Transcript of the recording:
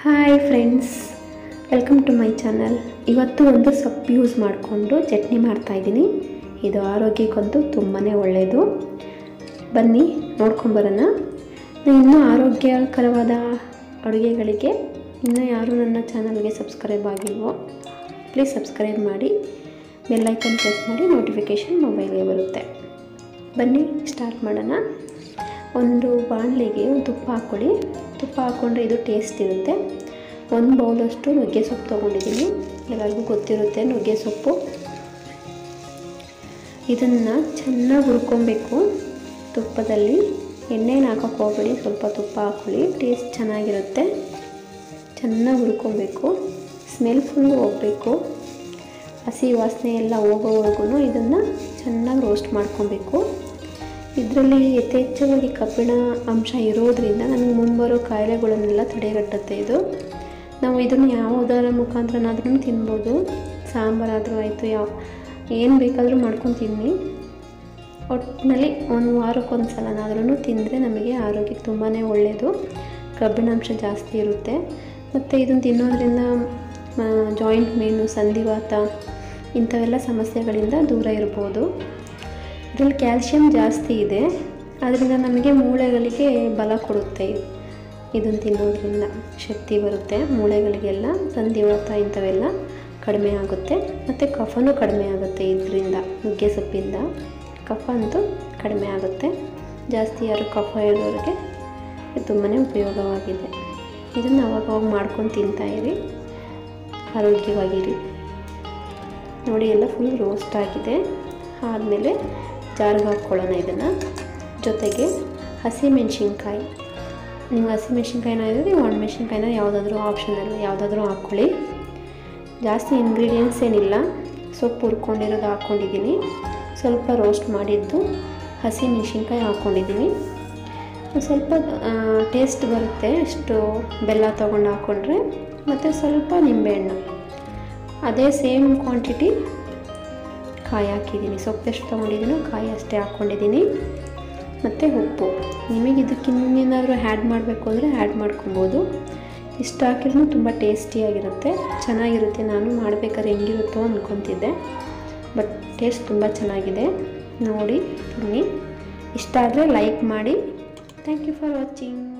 hi friends welcome to my channel ಇವತ್ತು ಒಂದು ಸೊಪ್ಪು ಯೂಸ್ ಮಾಡಿಕೊಂಡು ಚಟ್ನಿ ಮಾಡ್ತಾಯಿದ್ದೀನಿ ಇದು ಆರೋಗ್ಯಕ್ಕಂತೂ ತುಂಬಾ ಒಳ್ಳೆಯದು ಬನ್ನಿ ನೋಡ್ಕೊಂಬರೋಣ ಇನ್ನೂ ಆರೋಗ್ಯಕರವಾದ ಅಡುಗೆಗಳಿಗೆ ಇನ್ನೂ ಯಾರೂ ನನ್ನ ಚಾನಲ್ಗೆ ಸಬ್ಸ್ಕ್ರೈಬ್ ಆಗಿಲ್ವೋ ಪ್ಲೀಸ್ ಸಬ್ಸ್ಕ್ರೈಬ್ ಮಾಡಿ ಬೆಲ್ಲೈಕನ್ ಪ್ರೆಸ್ ಮಾಡಿ ನೋಟಿಫಿಕೇಷನ್ ಮೊಬೈಲ್ಗೆ ಬರುತ್ತೆ ಬನ್ನಿ ಸ್ಟಾರ್ಟ್ ಮಾಡೋಣ ಒಂದು ಬಾಣಲೆಗೆ ಒಂದು ತುಪ್ಪ ಹಾಕ್ಕೊಳ್ಳಿ ತುಪ್ಪ ಹಾಕ್ಕೊಂಡ್ರೆ ಇದು ಟೇಸ್ಟ್ ಇರುತ್ತೆ ಒಂದು ಬೌಲಷ್ಟು ನುಗ್ಗೆ ಸೊಪ್ಪು ತೊಗೊಂಡಿದ್ದೀನಿ ಎಲ್ಲರಿಗೂ ಗೊತ್ತಿರುತ್ತೆ ನುಗ್ಗೆ ಸೊಪ್ಪು ಇದನ್ನು ಚೆನ್ನಾಗಿ ಹುರ್ಕೊಬೇಕು ತುಪ್ಪದಲ್ಲಿ ಎಣ್ಣೆನ ಹಾಕೋಕೆ ಹೋಗಬೇಡಿ ಸ್ವಲ್ಪ ತುಪ್ಪ ಹಾಕ್ಕೊಳ್ಳಿ ಟೇಸ್ಟ್ ಚೆನ್ನಾಗಿರುತ್ತೆ ಚೆನ್ನಾಗಿ ಹುರ್ಕೊಬೇಕು ಸ್ಮೆಲ್ ಫುಲ್ಲು ಹೋಗಬೇಕು ಹಸಿ ವಾಸನೆ ಎಲ್ಲ ಹೋಗೋವರೆಗೂ ಇದನ್ನು ಚೆನ್ನಾಗಿ ರೋಸ್ಟ್ ಮಾಡ್ಕೊಬೇಕು ಇದರಲ್ಲಿ ಯಥೇಚ್ಛವಾಗಿ ಕಬ್ಬಿಣ ಅಂಶ ಇರೋದ್ರಿಂದ ನಮಗೆ ಮುಂಬರೋ ಕಾಯಿಲೆಗಳನ್ನೆಲ್ಲ ತಡೆಗಟ್ಟುತ್ತೆ ಇದು ನಾವು ಇದನ್ನು ಯಾವುದರ ಮುಖಾಂತರನಾದ್ರೂ ತಿನ್ಬೋದು ಸಾಂಬಾರಾದರೂ ಆಯಿತು ಯಾವ ಏನು ಬೇಕಾದರೂ ಮಾಡ್ಕೊಂಡು ತಿನ್ನಿ ಒಟ್ಟಿನಲ್ಲಿ ಒಂದು ವಾರಕ್ಕೊಂದು ಸಲನಾದ್ರೂ ತಿಂದರೆ ನಮಗೆ ಆರೋಗ್ಯಕ್ಕೆ ತುಂಬಾ ಒಳ್ಳೆಯದು ಕಬ್ಬಿಣಾಂಶ ಜಾಸ್ತಿ ಇರುತ್ತೆ ಮತ್ತು ಇದನ್ನು ತಿನ್ನೋದ್ರಿಂದ ಜಾಯಿಂಟ್ ಮೇನು ಸಂಧಿವಾತ ಇಂಥವೆಲ್ಲ ಸಮಸ್ಯೆಗಳಿಂದ ದೂರ ಇರ್ಬೋದು ಇದರಲ್ಲಿ ಕ್ಯಾಲ್ಶಿಯಂ ಜಾಸ್ತಿ ಇದೆ ಅದರಿಂದ ನಮಗೆ ಮೂಳೆಗಳಿಗೆ ಬಲ ಕೊಡುತ್ತೆ ಇದನ್ನು ತಿನ್ನೋದ್ರಿಂದ ಶಕ್ತಿ ಬರುತ್ತೆ ಮೂಳೆಗಳಿಗೆಲ್ಲ ಸಂಧಿವಾತ ಇಂಥವೆಲ್ಲ ಕಡಿಮೆ ಆಗುತ್ತೆ ಮತ್ತು ಕಫನೂ ಕಡಿಮೆ ಆಗುತ್ತೆ ಇದರಿಂದ ನುಗ್ಗೆ ಸೊಪ್ಪಿಂದ ಕಫ ಅಂತೂ ಕಡಿಮೆ ಆಗುತ್ತೆ ಜಾಸ್ತಿ ಯಾರು ಕಫ ಇರೋರಿಗೆ ಇದು ತುಂಬಾ ಉಪಯೋಗವಾಗಿದೆ ಇದನ್ನು ಅವಾಗವಾಗ ಮಾಡ್ಕೊಂಡು ತಿಂತಾಯಿರಿ ಆರೋಗ್ಯವಾಗಿರಿ ನೋಡಿ ಎಲ್ಲ ಫುಲ್ ರೋಸ್ಟ್ ಆಗಿದೆ ಆದಮೇಲೆ ಜಾರಿಗೆ ಹಾಕ್ಕೊಳ್ಳೋಣ ಇದನ್ನು ಜೊತೆಗೆ ಹಸಿಮೆಣ್ಸಿನ್ಕಾಯಿ ನೀವು ಹಸಿಮೆಣ್ಸಿನ್ಕಾಯಿನ ಇದ್ದರೆ ಒಣಮೆಣ್ಸಿನ್ಕಾಯಿನ ಯಾವುದಾದ್ರೂ ಆಪ್ಷನಲ್ ಯಾವುದಾದ್ರೂ ಹಾಕ್ಕೊಳ್ಳಿ ಜಾಸ್ತಿ ಇಂಗ್ರೀಡಿಯೆಂಟ್ಸ್ ಏನಿಲ್ಲ ಸೊಪ್ಪು ಹುರ್ಕೊಂಡಿರೋದು ಹಾಕ್ಕೊಂಡಿದ್ದೀನಿ ಸ್ವಲ್ಪ ರೋಸ್ಟ್ ಮಾಡಿದ್ದು ಹಸಿ ಮೆಣಸಿನ್ಕಾಯಿ ಹಾಕ್ಕೊಂಡಿದ್ದೀನಿ ಸ್ವಲ್ಪ ಟೇಸ್ಟ್ ಬರುತ್ತೆ ಅಷ್ಟು ಬೆಲ್ಲ ತೊಗೊಂಡು ಹಾಕ್ಕೊಂಡ್ರೆ ಮತ್ತು ಸ್ವಲ್ಪ ನಿಂಬೆಹಣ್ಣು ಅದೇ ಸೇಮ್ ಕ್ವಾಂಟಿಟಿ ಕಾಯಿ ಹಾಕಿದ್ದೀನಿ ಸೊಪ್ಪು ಎಷ್ಟು ತೊಗೊಂಡಿದ್ದೀನೋ ಕಾಯಿ ಅಷ್ಟೇ ಹಾಕ್ಕೊಂಡಿದ್ದೀನಿ ಮತ್ತು ಉಪ್ಪು ನಿಮಗೆ ಇದಕ್ಕೆ ಇನ್ನೇನಾದರೂ ಆ್ಯಡ್ ಮಾಡಬೇಕು ಅಂದರೆ ಆ್ಯಡ್ ಮಾಡ್ಕೊಬೋದು ಇಷ್ಟು ಹಾಕಿದ್ರೂ ತುಂಬ ಟೇಸ್ಟಿಯಾಗಿರುತ್ತೆ ಚೆನ್ನಾಗಿರುತ್ತೆ ನಾನು ಮಾಡಬೇಕಾದ್ರೆ ಹೆಂಗಿರುತ್ತೋ ಅಂದ್ಕೊತಿದ್ದೆ ಬಟ್ ಟೇಸ್ಟ್ ತುಂಬ ಚೆನ್ನಾಗಿದೆ ನೋಡಿ ತಿನ್ನಿ ಇಷ್ಟ ಆದರೆ ಲೈಕ್ ಮಾಡಿ ಥ್ಯಾಂಕ್ ಯು ಫಾರ್ ವಾಚಿಂಗ್